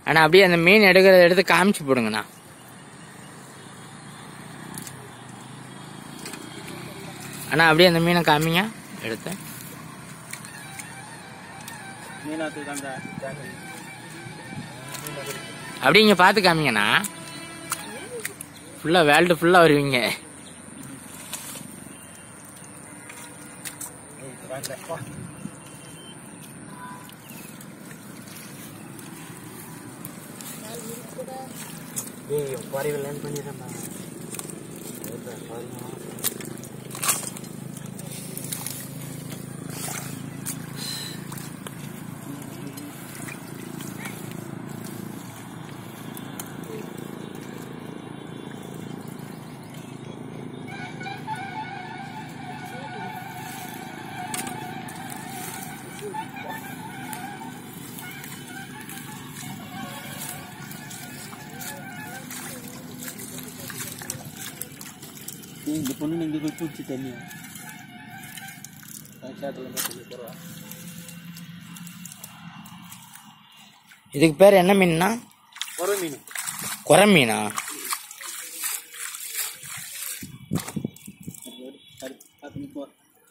அண்ணா அப்படியே அந்த மீன் எடுக்கிறத எடுத்து காமிச்சு போடுங்கண்ணா அண்ணா அப்படியே அந்த மீனை காமிங்க எடுத்து மீனாத்துக்கு அந்த அப்படியே இங்கே பார்த்து காமிங்கண்ணா ஃபுல்லாக வேர்ல்டு ஃபுல்லாக வருவீங்க ஏய் பறவை லேண்ட் பண்ணிடுறேன் இந்த பொண்ணு இங்கே போய் பூச்சி தண்ணி சேத்துல சொல்லி போடுவா இதுக்கு பேர் என்ன மீன்னா ஒரு மீன் குறை மீனா பார்த்து போ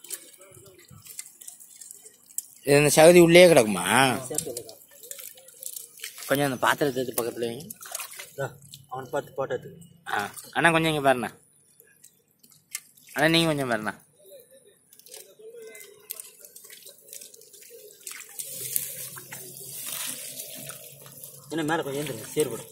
இது இந்த சகுதி உள்ளே கிடக்குமா சேர்த்து கொஞ்சம் அந்த பாத்திரத்தை எடுத்து பக்கத்துல வைங்க அவன் பார்த்து போட்டதுக்கு ஆ அண்ணா கொஞ்சம் இங்கே பாருண்ணா அண்ணா நீங்கள் கொஞ்சம் பாருண்ணா என்ன மேலே கொஞ்சம் ஏந்துருங்க சேர்படும்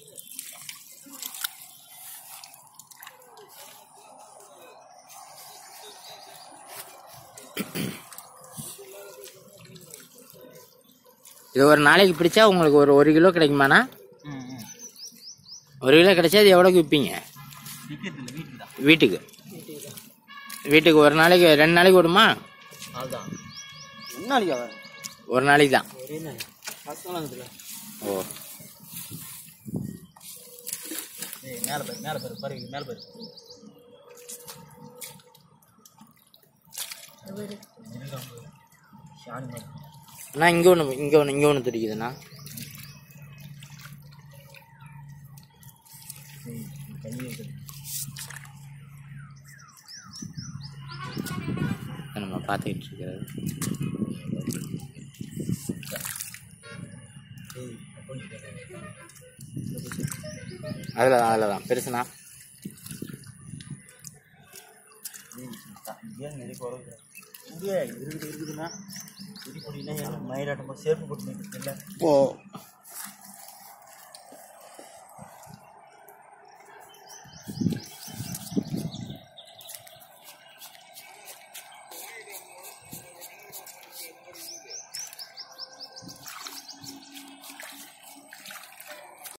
இது ஒரு நாளைக்கு பிடிச்சா உங்களுக்கு ஒரு ஒரு கிலோ கிடைக்குமாண்ணா ம் ம் ஒரு கிலோ கிடைச்சா இது எவ்வளோக்கு விற்பீங்க விற்கிறது இல்லை வீட்டுக்கு தான் வீட்டுக்கு வீட்டுக்கு ஒரு நாளைக்கு ரெண்டு நாளைக்கு விடுமா அதுதான் என்ன நாளைக்கு வரும் ஒரு நாளைக்கு தான் ஒரே நாள் பசங்களாம் இருக்குல்ல ஓ ஏய் மேலே பாரு மேலே பாரு பாரு மேலே பாரு ஷானி மாதிரி அண்ணா இங்கே ஒன்று இங்கே ஒன்று இங்கே ஒன்று தெரியுதுண்ணா ஏய், தண்ணி இருக்குது இதை நம்ம பார்த்துக்கிட்டு இருக்கிறது ஏய் கொஞ்சம் அதில் தான் அதில் தான் பெருசுண்ணா ஏன் நிறைய குறவு இங்கே இருக்குது இருக்குதுன்னா இது போட்டீங்கன்னா மயிலாட்டம் போட்டு சேர்ப்பு போட்டு நிற்கிறது இல்லை ஓ